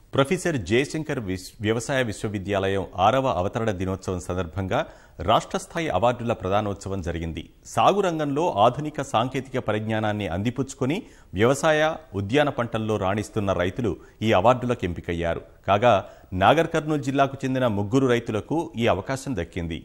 professor Jayashankar విశ్- వ్యవసాయ విశ్వవిద్యాలయం ఆరవ అవతరణ దినోత్సవం సందర్భంగా రాష్ట్ర స్థాయి అవార్డుల ప్రదానోత్సవం జరిగింది సాగు రంగంలో ఆధునిక సాంకేతిక పరిజ్ఞానాన్ని అందిపుచ్చుకొని వ్యవసాయ ఉద్యాన పంటల్లో రాణిస్తున్న రైతులు ఈ అవార్డులకు ఎంపికయ్యారు కాగా నాగర్ కర్నూలు జిల్లాకు చెందిన ముగ్గురు రైతులకు ఈ అవకాశం దక్కింది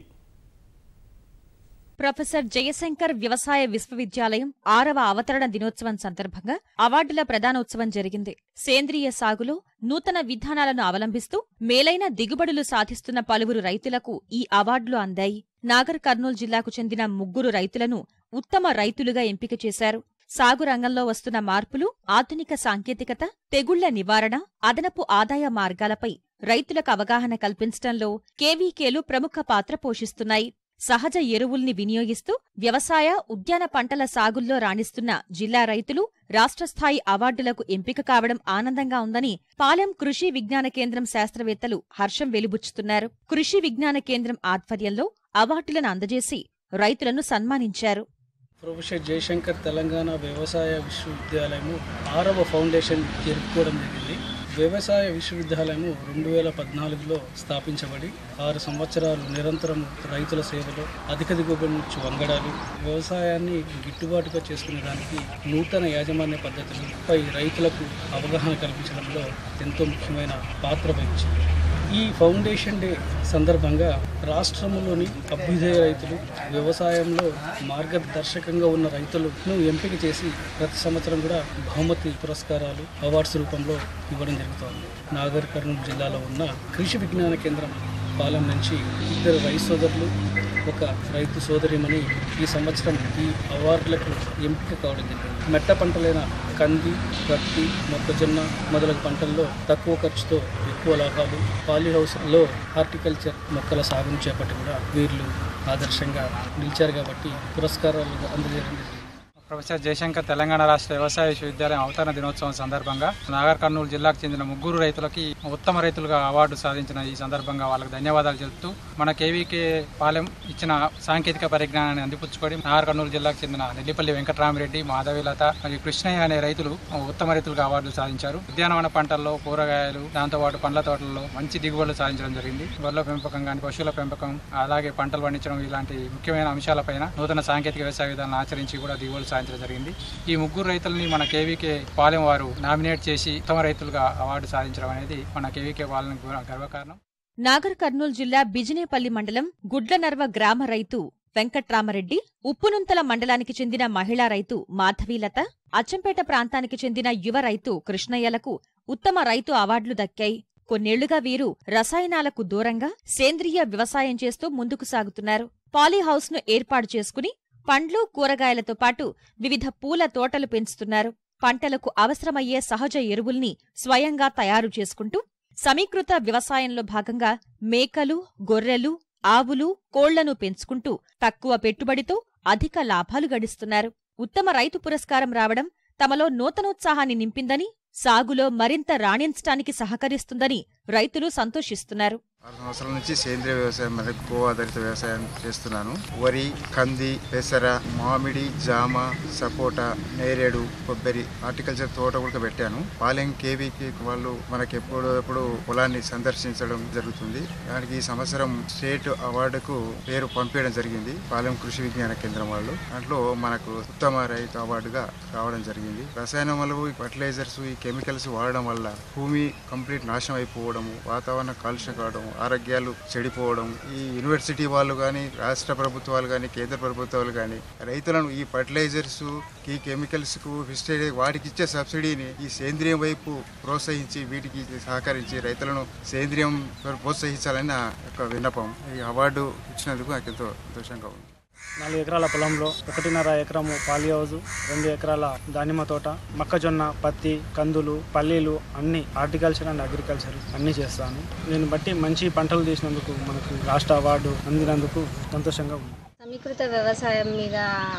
ప్రొఫెసర్ జయశంకర్ వ్యవసాయ విశ్వవిద్యాలయం ఆరవ అవతరణ దినోత్సవం సందర్భంగా అవార్డుల ప్రదానోత్సవం జరిగింది సేంద్రియ సాగులో నూతన విధానాలను అవలంబిస్తూ మేలైన దిగుబడులు సాధిస్తున్న పలువురు రైతులకు ఈ అవార్డులు అందాయి నాగర్ కర్నూలు జిల్లాకు చెందిన ముగ్గురు రైతులను ఉత్తమ రైతులుగా ఎంపిక చేశారు సాగు రంగంలో వస్తున్న మార్పులు ఆధునిక సాంకేతికత తెగుళ్ల నివారణ అదనపు ఆదాయ మార్గాలపై రైతులకు అవగాహన కల్పించడంలో కేవీకేలు ప్రముఖ పాత్ర పోషిస్తున్నాయి సహజ ఎరువుల్ని వినియోగిస్తూ వ్యవసాయ ఉద్యాన పంటల సాగుల్లో రాణిస్తున్న జిల్లా రైతులు రాష్ట్ర స్థాయి అవార్డులకు ఎంపిక కావడం ఆనందంగా ఉందని పాలెం కృషి విజ్ఞాన కేంద్రం శాస్త్రవేత్తలు హర్షం వెలిబుచ్చుతున్నారు కృషి విజ్ఞాన కేంద్రం ఆధ్వర్యంలో అవార్డులను అందజేసి రైతులను సన్మానించారు ప్రొఫెసర్ జయశంకర్ తెలంగాణ వ్యవసాయ విశ్వవిద్యాలయము ఆరవ ఫౌండేషన్ జరుపుకోవడం జరిగింది వ్యవసాయ విశ్వవిద్యాలయము రెండు వేల పద్నాలుగులో స్థాపించబడి ఆరు సంవత్సరాలు నిరంతరం రైతుల సేవలో అధిక దిగుబడి నుంచి వంగడాలు వ్యవసాయాన్ని గిట్టుబాటుగా చేసుకునేదానికి నూతన యాజమాన్య పద్ధతులపై రైతులకు అవగాహన కల్పించడంలో ఎంతో ముఖ్యమైన పాత్ర వహించింది ఈ ఫౌండేషన్ డే సందర్భంగా రాష్ట్రంలోని అభ్యుదయ రైతులు వ్యవసాయంలో మార్గదర్శకంగా ఉన్న రైతులను ఎంపిక చేసి ప్రతి సంవత్సరం కూడా బహుమతి పురస్కారాలు అవార్డ్స్ రూపంలో ఇవ్వడం జరుగుతోంది నాగర్ కర్నూలు జిల్లాలో ఉన్న కృషి విజ్ఞాన కేంద్రం పాలెం నుంచి ఇద్దరు రైతు సోదరులు ఒక రైతు సోదరిమని ఈ సంవత్సరం ఈ అవార్డులకు ఎంపిక కావడం జరిగింది మెట్ట పంటలైన కంది పత్తి మొక్కజొన్న మొదలగు పంటల్లో తక్కువ ఖర్చుతో ఎక్కువ లాభాలు పాలీ హౌస్లో హార్టికల్చర్ మొక్కల సాగును చేపట్టి కూడా వీళ్ళు ఆదర్శంగా నిలిచారు కాబట్టి పురస్కారాలు అందజేయడం జరిగింది ప్రొఫెసర్ జయశంకర్ తెలంగాణ రాష్ట్ర వ్యవసాయ విశ్వవిద్యాలయం అవతరణ దినోత్సవం సందర్భంగా నాగర్ కర్నూలు జిల్లాకు చెందిన ముగ్గురు రైతులకి ఉత్తమ రైతులుగా అవార్డు సాధించిన ఈ సందర్భంగా వాళ్ళకి ధన్యవాదాలు తెలుపుతూ మన కేవీకే పాలెం ఇచ్చిన సాంకేతిక పరిజ్ఞానాన్ని అందిపుచ్చుకొని నాగర్ కర్నూలు జిల్లాకు చెందిన నెల్లిపల్లి వెంకటరామిరెడ్డి మాధవిలత మరియు కృష్ణయ్య అనే రైతులు ఉత్తమ రైతులుగా అవార్డు సాధించారు ఉద్యానవన పంటల్లో కూరగాయలు దాంతోపాటు పండ్ల తోటల్లో మంచి దిగుబడులు సాధించడం జరిగింది గొర్రెల పెంపకం కానీ పశువుల పెంపకం అలాగే పంటలు పండించడం ఇలాంటి ముఖ్యమైన అంశాలపైన నూతన సాంకేతిక వ్యవసాయ విధానాలను ఆచరించి కూడా దిగుబడులు సాధించడం జరిగింది ఈ ముగ్గురు రైతులని మన కేవీకే పాలెం వారు నామినేట్ చేసి ఉత్తమ రైతులుగా అవార్డు సాధించడం అనేది మన కేవీకే పాలెం గర్వకారణం నాగర్ కర్నూలు జిల్లా బిజినేపల్లి మండలం గుడ్లనర్వ గ్రామ రైతు వెంకట్రామరెడ్డి ఉప్పునుంతల మండలానికి చెందిన మహిళా రైతు మాధవీలత అచ్చంపేట ప్రాంతానికి చెందిన యువ రైతు కృష్ణయ్యలకు ఉత్తమ రైతు అవార్డులు దక్కాయి కొన్నేళ్లుగా వీరు రసాయనాలకు దూరంగా సేంద్రియ వ్యవసాయం చేస్తూ ముందుకు సాగుతున్నారు పాలీహౌస్ ను ఏర్పాటు చేసుకుని పండ్లు కూరగాయలతో పాటు వివిధ పూల తోటలు పెంచుతున్నారు పంటలకు అవసరమయ్యే సహజ ఎరువుల్ని స్వయంగా తయారు చేసుకుంటూ సమీకృత వ్యవసాయంలో భాగంగా మేకలు గొర్రెలు ఆవులు కోళ్లను పెంచుకుంటూ తక్కువ పెట్టుబడితో అధిక లాభాలు గడిస్తున్నారు ఉత్తమ రైతు పురస్కారం రావడం తమలో నూతనోత్సాహాన్ని నింపిందని సాగులో మరింత రాణించటానికి సహకరిస్తుందని రైతులు సంతోషిస్తున్నారు ఆరు సంవత్సరాల నుంచి సేంద్రియ వ్యవసాయం మరియు గో ఆధారిత వ్యవసాయం చేస్తున్నాను వరి కంది పెసర మామిడి జామ సపోటా నేరేడు కొబ్బరి హార్టికల్చర్ తోట కూడా పెట్టాను పాలెం కేవీకి వాళ్ళు మనకి ఎప్పుడు ఎప్పుడు పొలాన్ని సందర్శించడం జరుగుతుంది దానికి ఈ సంవత్సరం స్టేట్ అవార్డుకు పేరు పంపించడం జరిగింది పాలెం కృషి విజ్ఞాన కేంద్రం వాళ్ళు దాంట్లో మనకు ఉత్తమ రైతు అవార్డుగా రావడం జరిగింది రసాయనములు ఈ ఫర్టిలైజర్స్ ఈ కెమికల్స్ వాడడం వల్ల భూమి కంప్లీట్ నాశనం అయిపోవడము వాతావరణ కాలుష్యం కావడం ఆరోగ్యాలు చెడిపోవడం ఈ యూనివర్సిటీ వాళ్ళు కానీ రాష్ట్ర ప్రభుత్వాలు కానీ కేంద్ర ప్రభుత్వాలు కానీ రైతులను ఈ ఫర్టిలైజర్స్ ఈ కెమికల్స్ కు పెస్టిసైడ్ వాటికి ఇచ్చే సబ్సిడీని ఈ సేంద్రియం వైపు ప్రోత్సహించి వీటికి సహకరించి రైతులను సేంద్రియం ప్రోత్సహించాలని నా యొక్క విన్నపం ఈ అవార్డు ఇచ్చినందుకు నాకు ఎంతో సంతోషంగా ఉంది నాలుగు ఎకరాల పొలంలో ఒకటిన్నర ఎకరము పాలి హౌస్ రెండు ఎకరాల దానిమ్మ తోట మొక్కజొన్న పత్తి కందులు పల్లీలు అన్ని హార్టికల్చర్ అండ్ అగ్రికల్చర్ అన్ని చేస్తాను దీన్ని బట్టి మంచి పంటలు తీసినందుకు మనకు రాష్ట్ర అవార్డు అందినందుకు సంతోషంగా ఉంది సమీకృత వ్యవసాయం మీద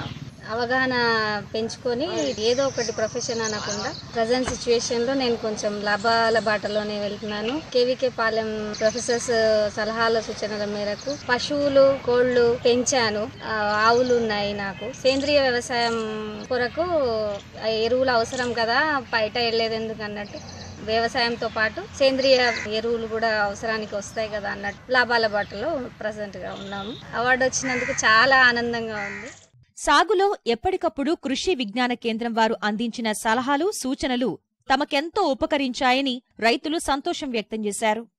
అవగాహన పెంచుకొని ఏదో ఒకటి ప్రొఫెషన్ అనకుండా ప్రజెంట్ సిచ్యువేషన్లో నేను కొంచెం లాభాల బాటలోనే వెళ్తున్నాను కేవీకే పాలెం ప్రొఫెసర్స్ సలహాల సూచనల మేరకు పశువులు కోళ్ళు పెంచాను ఆ, ఆవులు ఉన్నాయి నాకు సేంద్రియ వ్యవసాయం కొరకు ఆ ఎరువులు అవసరం కదా బయట వెళ్ళేది ఎందుకు అన్నట్టు వ్యవసాయంతో పాటు సేంద్రియ ఎరువులు కూడా అవసరానికి వస్తాయి కదా అన్నట్టు లాభాల బాటలో ప్రజెంట్ గా ఉన్నాము అవార్డు వచ్చినందుకు చాలా ఆనందంగా ఉంది సాగులో ఎప్పటికప్పుడు కృషి విజ్ఞాన కేంద్రం వారు అందించిన సలహాలు సూచనలు తమకెంతో ఉపకరించాయని రైతులు సంతోషం వ్యక్తం చేశారు